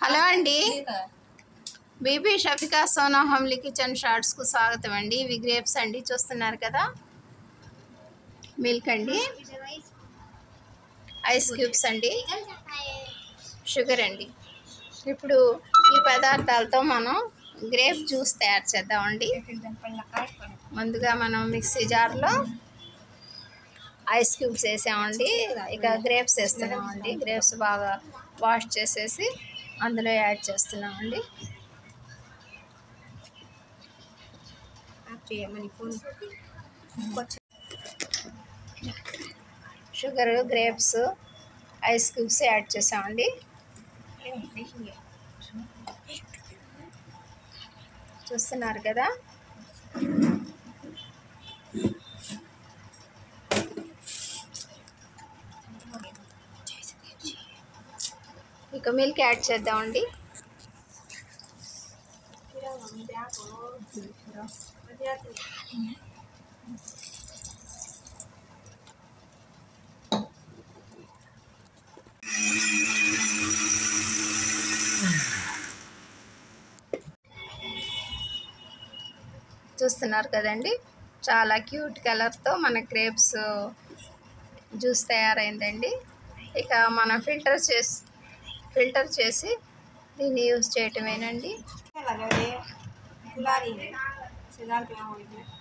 hello అండి Bibi Shafika Sona homely kitchen షార్ట్స్కు స్వాగతం అండి ఇవి గ్రేప్స్ అండి చూస్తున్నారు కదా మిల్క్ అండి ఐస్ క్యూబ్స్ అండి షుగర్ అండి ఇప్పుడు ఈ పదార్థాలతో మనం గ్రేప్ జ్యూస్ తయారు చేద్దామండి ముందుగా మనం మిక్సీ జార్లో ఐస్ క్యూబ్స్ వేసామండి ఇక గ్రేప్స్ వేస్తున్నామండి గ్రేప్స్ బాగా వాష్ చేసేసి అందులో యాడ్ చేస్తున్నామండి sugar grapes ice cubes add చేసామండి చూస్తున్నారు కదా ఇక మిల్క్ యాడ్ చేద్దామండి చూస్తున్నారు కదండి చాలా క్యూట్ కలర్తో మన క్రేప్స్ జ్యూస్ తయారైందండి ఇక మనం ఫిల్టర్ చేసి ఫిల్టర్ చేసి దీన్ని యూజ్ చేయటమేనండి लगा ये गुलारी है सिगार पे हो गई